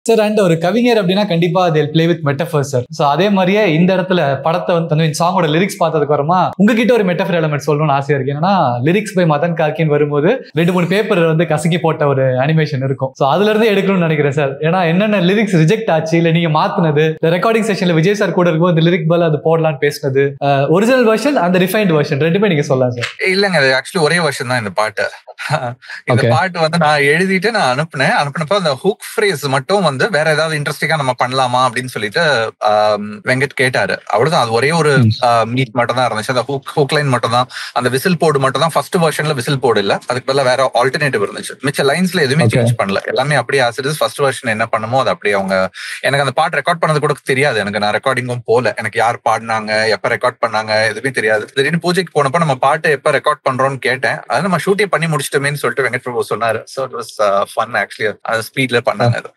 Sir and ஒரு கவிஞர் அப்படின்னா கண்டிப்பா அதில் play with metaphor sir so அதே மாதிரியே இந்த இடத்துல படத்தை வந்து சாங்கோட லிரிக்ஸ் பார்த்ததுக்கு அப்புறமா உங்ககிட்ட ஒரு மெட்டஃபர் எலமெண்ட் சொல்லணும்னு ஆசையா இருக்கு என்னன்னா லிரிக்ஸ் பை மதன் கார்கின் வரும்போது ரெண்டு மூணு பேப்பர் வந்து கசக்கி போட்ட ஒரு அனிமேஷன் இருக்கும் ஸோ அதுல இருந்து எடுக்கணும்னு நினைக்கிறேன் சார் ஏன்னா என்னென்ன லிரிக்ஸ் ரிஜெக்ட் ஆச்சு இல்ல நீங்க மாத்துனது இந்த ரெக்கார்டிங் செஷன்ல விஜய் சார் கூட இருக்கும் இந்த லிரிக் பதில் அது போடலாம்னு பேசினது ஒரிஜினல் வெர்ஷன் அந்த ரிஃபைன்ட் வெர்ஷன் ரெண்டுமே நீங்க சொல்லலாம் சார் இல்லங்க அது ஆக்சுவலி ஒரே வருஷம் தான் இந்த பாட்டு இந்த Okay. பாட்டு வந்து நான் எழுதிட்டு நான் அனுப்புனேன் அனுப்புனப்ப அந்த ஹுக் ஃப்ரேஸ் மட்டும் வந்து வேற ஏதாவது இன்ட்ரெஸ்டிங்கா நம்ம பண்ணலாமா அப்படின்னு சொல்லிட்டு ஆம், வெங்கட் கேட்டாரு அவ்வளவுதான் அது ஒரே ஒரு மீட் மட்டும் தான் இருந்துச்சு அந்த ஹுக் ஹுக் லைன் மட்டும் தான் அந்த விசில் போர்டு மட்டும் தான் ஃபர்ஸ்ட் வெர்ஷன்ல விசில் போர்டு இல்ல அதுக்கு பதிலா வேற ஆல்டர்னேட்டிவ் இருந்துச்சு மிச்ச லைன்ஸ்ல எதுவுமே Okay. சேஞ்ச் பண்ணல எல்லாமே அப்படியே ஆசிரியர் ஃபர்ஸ்ட் வெர்ஷன் என்ன பண்ணுமோ அது அப்படியே அவங்க எனக்கு அந்த பாட்டு ரெக்கார்ட் பண்ணது கூட தெரியாது எனக்கு நான் ரெக்கார்டிங்கும் போல எனக்கு யார் பாடினாங்க எப்ப ரெக்கார்ட் பண்ணாங்க எதுவுமே தெரியாது திடீர்னு பூஜைக்கு போனப்ப நம்ம பாட்டு எப்ப ரெக்கார்ட் பண்றோம்னு கேட்டேன் அது நம்ம ஷூட்டே பண்ணி முடிச்சிட்டோமேன்னு சொல்லிட்டு வெங்கட் பிரபு சொன்னாரு so it was fun actually அது ஸ்பீட்ல பண்ணாங்க அது